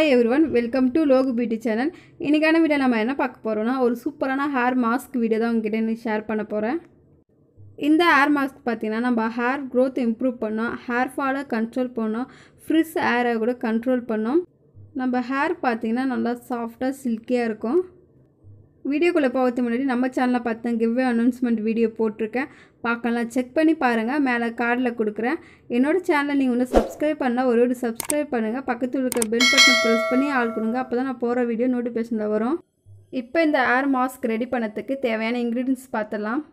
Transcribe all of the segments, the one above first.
hi everyone welcome to Logu beauty channel இன்றைக்கான video நம்ம என்ன பார்க்க போகிறோம்னா ஒரு சூப்பரான ஹேர் மாஸ்க் வீடியோ தான் உங்ககிட்ட இன்னைக்கு ஷேர் பண்ண போகிறேன் இந்த ஹேர் மாஸ்க் பார்த்தீங்கன்னா நம்ம ஹேர் growth இம்ப்ரூவ் பண்ணோம் ஹேர் ஃபாலை கண்ட்ரோல் பண்ணோம் ஃப்ரிஸ் ஹேரை கூட கண்ட்ரோல் பண்ணோம் நம்ம ஹேர் பார்த்தீங்கன்னா நல்லா சாஃப்டாக சில்கியாக இருக்கும் வீடியோக்குள்ளே போகிறதுக்கு முன்னாடி நம்ம சேனலில் பார்த்தேன் கிவ்வே அனௌன்ஸ்மெண்ட் வீடியோ போட்டிருக்கேன் பார்க்கலாம் செக் பண்ணி பாருங்கள் மேலே கார்டில் கொடுக்குறேன் என்னோட சேனலை நீங்கள் ஒன்று சப்ஸ்கிரைப் பண்ணால் ஒரு ஒரு சப்ஸ்கிரைப் பண்ணுங்கள் பக்கத்தில் இருக்க பெல் பட்டனை ப்ரெஸ் பண்ணி ஆள் கொடுங்க அப்போ தான் நான் போகிற வீடியோ நோட்டிஃபிகேஷனில் வரும் இப்போ இந்த ஏர் மாஸ்க் ரெடி பண்ணதுக்கு தேவையான இன்க்ரீடியன்ஸ் பார்த்துடலாம்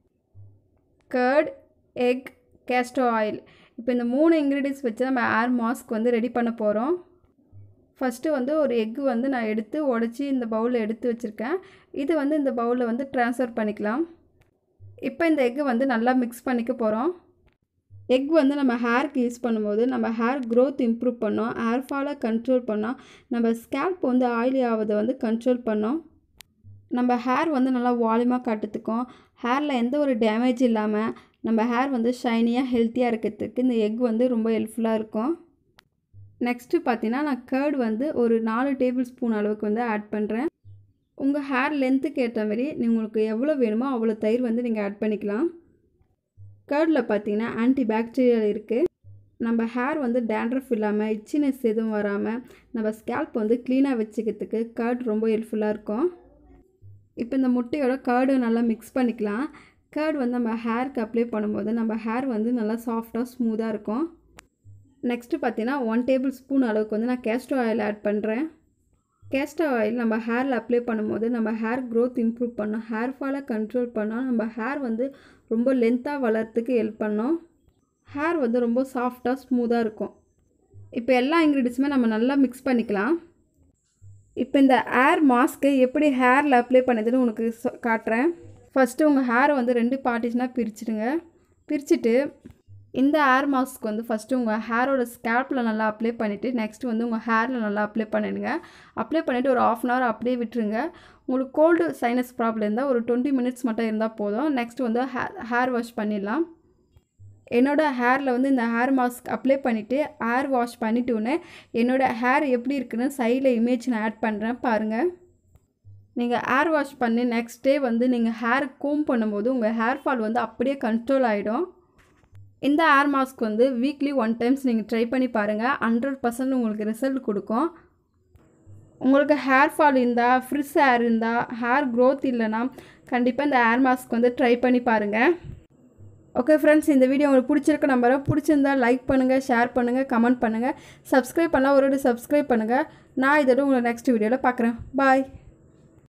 கர்ட் எக் கேஸ்டோ ஆயில் இப்போ இந்த மூணு இன்க்ரீடியன்ஸ் வச்சு நம்ம ஏர் மாஸ்க் வந்து ரெடி பண்ண போகிறோம் ஃபஸ்ட்டு வந்து ஒரு எக்கு வந்து நான் எடுத்து உடச்சி இந்த பவுலில் எடுத்து வச்சுருக்கேன் இது வந்து இந்த பவுலில் வந்து ட்ரான்ஸ்ஃபர் பண்ணிக்கலாம் இப்போ இந்த எக்கு வந்து நல்லா மிக்ஸ் பண்ணிக்க போகிறோம் எக் வந்து நம்ம ஹேருக்கு யூஸ் பண்ணும்போது நம்ம ஹேர் growth இம்ப்ரூவ் பண்ணோம் ஹேர் ஃபாலை கண்ட்ரோல் பண்ணோம் நம்ம ஸ்கேல்ப் வந்து ஆயிலி ஆவதை வந்து கண்ட்ரோல் பண்ணோம் நம்ம ஹேர் வந்து நல்லா வால்யூமாக காட்டுறதுக்கும் ஹேரில் எந்த ஒரு டேமேஜ் இல்லாமல் நம்ம ஹேர் வந்து ஷைனியாக ஹெல்த்தியாக இருக்கிறதுக்கு இந்த எக் வந்து ரொம்ப ஹெல்ப்ஃபுல்லாக இருக்கும் நெக்ஸ்ட்டு பார்த்தீங்கன்னா நான் கர்ட் வந்து ஒரு நாலு டேபிள் ஸ்பூன் அளவுக்கு வந்து ஆட் பண்ணுறேன் உங்கள் ஹேர் லென்த்துக்கு ஏற்ற மாதிரி நீ உங்களுக்கு எவ்வளோ வேணுமோ அவ்வளோ தயிர் வந்து நீங்கள் ஆட் பண்ணிக்கலாம் கர்டில் பார்த்தீங்கன்னா ஆன்டி பாக்டீரியல் இருக்குது நம்ம ஹேர் வந்து டேண்ட்ரஃப் இல்லாமல் இச்சினஸ் எதுவும் வராமல் நம்ம ஸ்கேல்ப் வந்து க்ளீனாக வச்சுக்கிறதுக்கு கர்ட் ரொம்ப ஹெல்ப்ஃபுல்லாக இருக்கும் இப்போ இந்த முட்டையோட கர்டு நல்லா மிக்ஸ் பண்ணிக்கலாம் கர்ட் வந்து நம்ம ஹேருக்கு அப்ளை பண்ணும்போது நம்ம ஹேர் வந்து நல்லா சாஃப்டாக ஸ்மூத்தாக இருக்கும் நெக்ஸ்ட்டு பார்த்தீங்கன்னா ஒன் டேபிள் ஸ்பூன் அளவுக்கு வந்து நான் கேஸ்டர் ஆயில் ஆட் பண்ணுறேன் கேஸ்டர் ஆயில் நம்ம ஹேரில் அப்ளை பண்ணும்போது நம்ம ஹேர் growth இம்ப்ரூவ் பண்ணோம் ஹேர் ஃபாலை கண்ட்ரோல் பண்ணோம் நம்ம ஹேர் வந்து ரொம்ப லென்த்தாக வளர்கிறதுக்கு ஹெல்ப் பண்ணோம் ஹேர் வந்து ரொம்ப சாஃப்டாக ஸ்மூத்தாக இருக்கும் இப்போ எல்லா இன்க்ரீடியன்ஸுமே நம்ம நல்லா மிக்ஸ் பண்ணிக்கலாம் இப்போ இந்த ஹேர் மாஸ்க்கு எப்படி ஹேரில் அப்ளை பண்ணதுன்னு உனக்கு சொ- காட்டுறேன் ஃபஸ்ட்டு உங்கள் ஹேரை வந்து ரெண்டு பார்ட்டிஸ்னால் பிரிச்சுடுங்க பிரிச்சுட்டு இந்த ஹேர் மாஸ்க் வந்து ஃபஸ்ட்டு உங்கள் ஹேரோட ஸ்கேல்பில் நல்லா அப்ளை பண்ணிவிட்டு நெக்ஸ்ட் வந்து உங்கள் ஹேரில் நல்லா அப்ளை பண்ணிடுங்க அப்ளை பண்ணிவிட்டு ஒரு ஆஃப் அன் ஹவர் அப்படியே விட்டுருங்க உங்களுக்கு கோல்டு சைனஸ் ப்ராப்ளம் இருந்தால் ஒரு டுவெண்ட்டி மினிட்ஸ் மட்டும் இருந்தால் போதும் நெக்ஸ்ட் வந்து ஹேர் ஹேர் வாஷ் பண்ணிடலாம் என்னோடய ஹேரில் வந்து இந்த ஹேர் மாஸ்க் அப்ளை பண்ணிவிட்டு ஹேர் வாஷ் பண்ணிட்டோன்னே என்னோடய ஹேர் எப்படி இருக்குன்னு சைடில் இமேஜ் நான் ஆட் பண்ணுறேன் பாருங்கள் நீங்கள் ஹேர் வாஷ் பண்ணி நெக்ஸ்ட் டே வந்து நீங்கள் ஹேர் கோம் பண்ணும்போது உங்கள் ஹேர் ஃபால் வந்து அப்படியே கண்ட்ரோல் ஆகிடும் இந்த ஹேர் மாஸ்க் வந்து வீக்லி ஒன் டைம்ஸ் நீங்கள் ட்ரை பண்ணி பாருங்கள் ஹண்ட்ரட் பர்சன்ட் உங்களுக்கு ரிசல்ட் கொடுக்கும் உங்களுக்கு ஹேர் ஃபால் இருந்தால் ஃப்ரிஸ் ஹேர் இருந்தால் ஹேர் growth இல்லைன்னா கண்டிப்பாக இந்த ஹேர் மாஸ்க் வந்து ட்ரை பண்ணி பாருங்கள் ஓகே ஃப்ரெண்ட்ஸ் இந்த வீடியோ உங்களுக்கு பிடிச்சிருக்க நம்பரை பிடிச்சிருந்தா லைக் பண்ணுங்கள் ஷேர் பண்ணுங்கள் கமெண்ட் பண்ணுங்கள் சப்ஸ்கிரைப் பண்ணால் ஒரு சப்ஸ்கிரைப் பண்ணுங்கள் நான் இதோட உங்களை நெக்ஸ்ட் வீடியோவில் பார்க்குறேன் பாய்